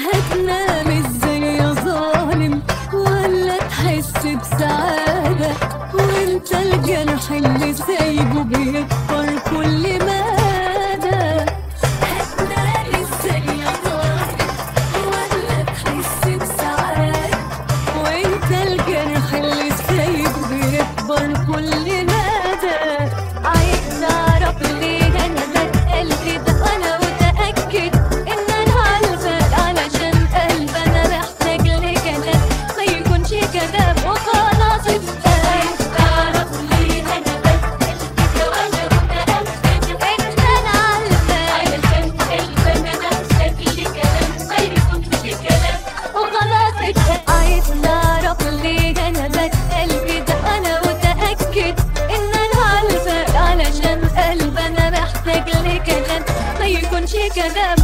هتنام ازاي يا ظالم ولا تحس بسعادة وانت الجرح اللي سايبه بيكبر كل مدى هتنام ازاي يا ظالم ولا تحس بسعادة وانت الجرح اللي سايبه بيكبر كل مدى عايز اعرف ليه انا بتقلب ده انا متاكد ان انا عالبال علشان قلب انا محتاج لكلام ما يكونش كلام وخلاص عايز اعرف ليه انا بتقلب ده انا متاكد ان انا عالبال علشان قلب انا محتاج لكلام ما يكونش كلام وخلاص عايز اعرف ليه انا بتقلب ده انا متاكد ان انا عالبال علشان قلب انا محتاج لكلام ما يكونش كلام